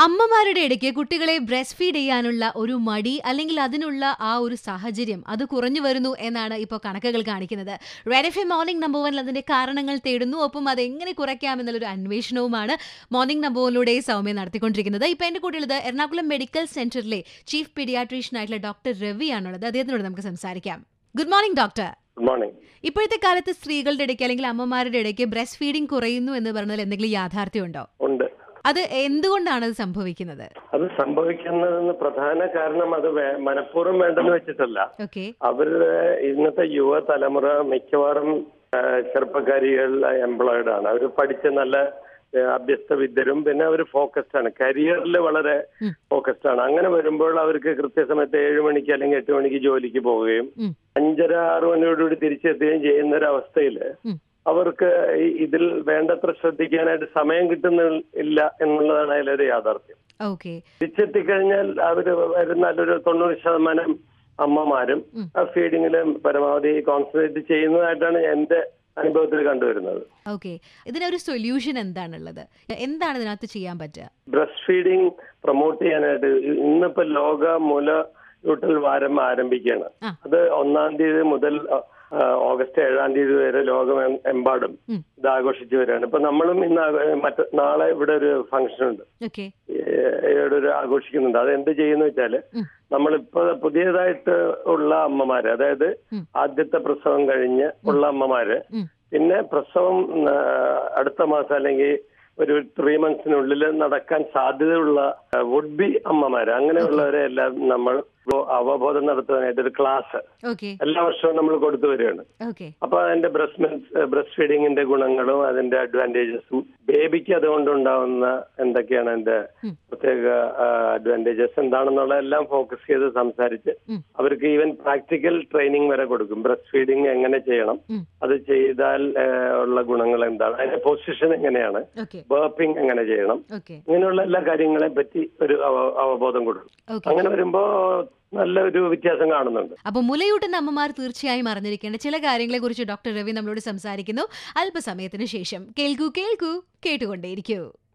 അമ്മമാരുടെ ഇടയ്ക്ക് കുട്ടികളെ ബ്രസ്റ്റ് ഫീഡ് ചെയ്യാനുള്ള ഒരു മടി അല്ലെങ്കിൽ അതിനുള്ള ആ ഒരു സാഹചര്യം അത് കുറഞ്ഞു വരുന്നു എന്നാണ് ഇപ്പോൾ കണക്കുകൾ കാണിക്കുന്നത് red F A morning number one അതിന്റെ കാരണങ്ങൾ തേടുന്നു ഒപ്പം അത് എങ്ങനെ കുറയ്ക്കാം എന്നുള്ളൊരു അന്വേഷണവുമാണ് മോർണിംഗ് നമ്പർ വണിലൂടെ സൗമ്യ നടത്തിക്കൊണ്ടിരിക്കുന്നത് ഇപ്പൊ എന്റെ കൂടെയുള്ളത് എറണാകുളം മെഡിക്കൽ സെന്ററിലെ ചീഫ് പീഡിയാട്രീഷ്യൻ ആയിട്ടുള്ള ഡോക്ടർ രവി ആണുള്ളത് അദ്ദേഹത്തിനോട് നമുക്ക് സംസാരിക്കാം good morning doctor good morning ഇപ്പോഴത്തെ കാലത്ത് സ്ത്രീകളുടെ ഇടയ്ക്ക് അല്ലെങ്കിൽ അമ്മമാരുടെ ഇടയ്ക്ക് ബ്രസ്റ്റ് ഫീഡിംഗ് കുറയുന്നു എന്ന് പറഞ്ഞാൽ എന്തെങ്കിലും യാഥാർത്ഥ്യമുണ്ടോ ഉണ്ട് അത് എന്തുകൊണ്ടാണ് അത് സംഭവിക്കുന്നത് അത് സംഭവിക്കുന്നതെന്ന് പ്രധാന കാരണം അത് വേ- മനഃപൂർവ്വം വേണ്ടെന്ന് വെച്ചിട്ടല്ല ഓക്കെ അവരുടെ ഇന്നത്തെ യുവതലമുറ മിക്കവാറും ആ, ചെറുപ്പക്കാരികൾ എംപ്ലോയിഡ് ആണ് അവർ പഠിച്ച നല്ല ആ, അഭ്യസ്ത വിദ്യരും പിന്നെ അവർ ഫോക്കസ്ഡ് ആണ് കരിയറിൽ വളരെ ഉം. ഫോക്കസ്ഡ് ആണ് അങ്ങനെ വരുമ്പോൾ അവർക്ക് കൃത്യസമയത്ത് ഏഴ് മണിക്ക് അല്ലെങ്കിൽ എട്ട് മണിക്ക് ജോലിക്ക് പോവുകയും ഉം. അഞ്ചര ആറ് മണിയോടുകൂടി തിരിച്ചെത്തുകയും ചെയ്യുന്ന ഒരു അവസ്ഥയിൽ ഉം. അവർക്ക് ഈ- ഇതിൽ വേണ്ടത്ര ശ്രദ്ധിക്കാനായിട്ട് സമയം കിട്ടുന്നില്ല എന്നുള്ളതാണ് അതിലൊരു യാഥാർത്ഥ്യം ഓക്കെ തിരിച്ചെത്തിക്കഴിഞ്ഞാൽ അവർ വരുന്ന ഒരു തൊണ്ണൂറ് ശതമാനം അമ്മമാരും ഉം. ആ ഫീഡിങ്ങിൽ പരമാവധി കോൺസെൻട്രേറ്റ് ചെയ്യുന്നതായിട്ടാണ് എന്റെ അനുഭവത്തിൽ കണ്ടുവരുന്നത് ഓക്കെ ഇതിനൊരു സൊല്യൂഷൻ എന്താണുള്ളത് എന്താണ് ഇതിനകത്ത് ചെയ്യാൻ പറ്റുക ബ്രസ്റ്റ് ഫീഡിങ് പ്രൊമോട്ട് ചെയ്യാനായിട്ട് ഇ- ഇന്നിപ്പോ ലോക മുലയൂട്ടൽ വാരം ആരംഭിക്കുകയാണ് ആ. അത് ഒന്നാം തീയതി മുതൽ ആ, ആ, ഓഗസ്റ്റ് ഏഴാം തീയതി വരെ ലോകം എം- എമ്പാടും ഉം. ഇത് ആഘോഷിച്ചു വരികയാണ് ഇപ്പൊ നമ്മളും ഇന്ന് ആഘ- മറ്റ് നാളെ ഇവിടെ ഒരു ഫംഗ്ഷൻ ഉണ്ട് ഓക്കെ ഏഹ് ഇവിടെ ഒരു ആഘോഷിക്കുന്നുണ്ട് അത് എന്ത് ചെയ്യുന്ന വെച്ചാല് ഉം. നമ്മളിപ്പോ പുതിയതായിട്ട് ഉള്ള അമ്മമാര് അതായത് ഉം. ആദ്യത്തെ പ്രസവം കഴിഞ്ഞ് ഉള്ള അമ്മമാര് ഉം. പിന്നെ പ്രസവം ആ, അടുത്ത മാസം അല്ലെങ്കിൽ ഒരു ത്രീ മന്ത്സിനുള്ളിൽ നടക്കാൻ സാധ്യതയുള്ള വുഡ് ബി അമ്മമാര് അങ്ങനെയുള്ളവരെ എല്ലാം നമ്മൾ അവബോധം നടത്താനായിട്ട് ഒരു ക്ലാസ് ഓക്കെ എല്ലാ വർഷവും നമ്മൾ കൊടുത്തു വരികയാണ് ഓക്കെ അപ്പൊ അതിന്റെ ബ്രസ്റ്റ് മിൽക്ക് ബ്രസ്റ്റ് ഫീഡിങ്ങിന്റെ ഗുണങ്ങളും അതിന്റെ അഡ്വാൻറ്റേജസും ബേബിക്ക് അതുകൊണ്ടുണ്ടാവുന്ന എന്തൊക്കെയാണ് അതിന്റെ ഉം. പ്രത്യേക അഡ്വാൻറ്റേജസ് എന്താണെന്നുള്ള എല്ലാം ഫോക്കസ് ചെയ്ത് സംസാരിച്ച് ഉം. അവർക്ക് ഈവൻ പ്രാക്ടിക്കൽ ട്രെയിനിങ് വരെ കൊടുക്കും ബ്രസ്റ്റ് ഫീഡിങ് എങ്ങനെ ചെയ്യണം ഉം. അത് ചെയ്താൽ ആ, ഉള്ള ഗുണങ്ങൾ എന്താണ് അതിന്റെ പൊസിഷൻ എങ്ങനെയാണ് ഓക്കെ ബേർപ്പിംഗ് എങ്ങനെ ചെയ്യണം ഓക്കെ ഇങ്ങനെയുള്ള എല്ലാ കാര്യങ്ങളെ പറ്റി ഒരു അവ- അവബോധം കൊടുക്കും ഓക്കെ അങ്ങനെ വരുമ്പോ നല്ലൊരു വ്യത്യാസം കാണുന്നുണ്ട് അപ്പൊ മുലയൂട്ടുന്ന അമ്മമാർ തീർച്ചയായും അറിഞ്ഞിരിക്കേണ്ട ചില കാര്യങ്ങളെ കുറിച്ച് ഡോക്ടർ രവി നമ്മളോട് സംസാരിക്കുന്നു അല്പസമയത്തിന് ശേഷം കേൾക്കൂ കേൾക്കൂ കേട്ടുകൊണ്ടേയിരിക്കൂ